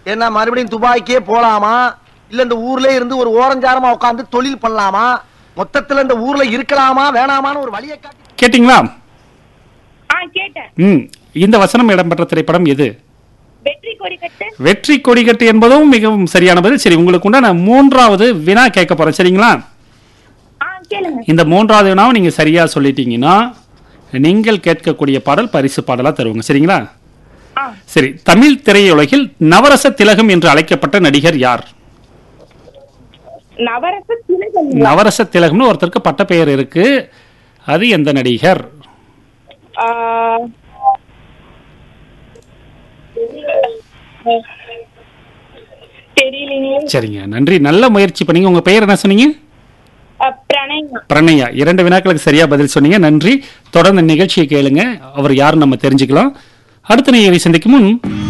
என்ன மறுபடியும் துபாய்க்கே போலாமா இல்ல இந்த ஊர்ல இருந்து ஒரு ஓரஞ்சாரமா உட்கார்ந்து தொழில் பண்ணலாமா மொத்தத்துல இந்த ஊர்ல இருக்கலாமா வேணாமான்னு ஒரு வழியை காட்டி கேட்டிங்களா ஆ கேட்டேன் ம் இந்த வசனம் இடம்பெற்ற திரைப்படம் எது வெற்றி கொடி கட்டு வெற்றி கொடிகட்டு என்பதும் மிகவும் சரியான பதில் சரி உங்களுக்கு உண்டான மூன்றாவது வினா கேட்க போறேன் சரிங்களா ஆ கேளுங்க இந்த மூன்றாவது வினாவை நீங்க சரியா சொல்லிட்டீங்கன்னா நீங்கள் கேட்கக்கூடிய பாடல் பரிசு பாடலா தருவாங்க சரிங்களா ஆ சரி தமிழ் திரையுலகில் நவரச திலகம் என்று அழைக்கப்பட்ட நடிகர் யார் நவரச திலகம் நவரச திலகம்னு ஒருத்தருக்கு பட்ட பெயர் இருக்கு அது எந்த நடிகர் ஆ, தெரியலீங்களே சரிங்க நன்றி நல்ல முயற்சி பண்ணீங்க உங்க பெயர் என்ன சொன்னீங்க ஆ, பிரணயா பிரணயா இரண்டு வினாக்களுக்கு சரியா பதில் சொன்னீங்க நன்றி தொடர்ந்து நிகழ்ச்சியை கேளுங்க அவர் யாருன்னு நம்ம தெரிஞ்சுக்கலாம் அடுத்த நேயரை சந்திக்கும் முன்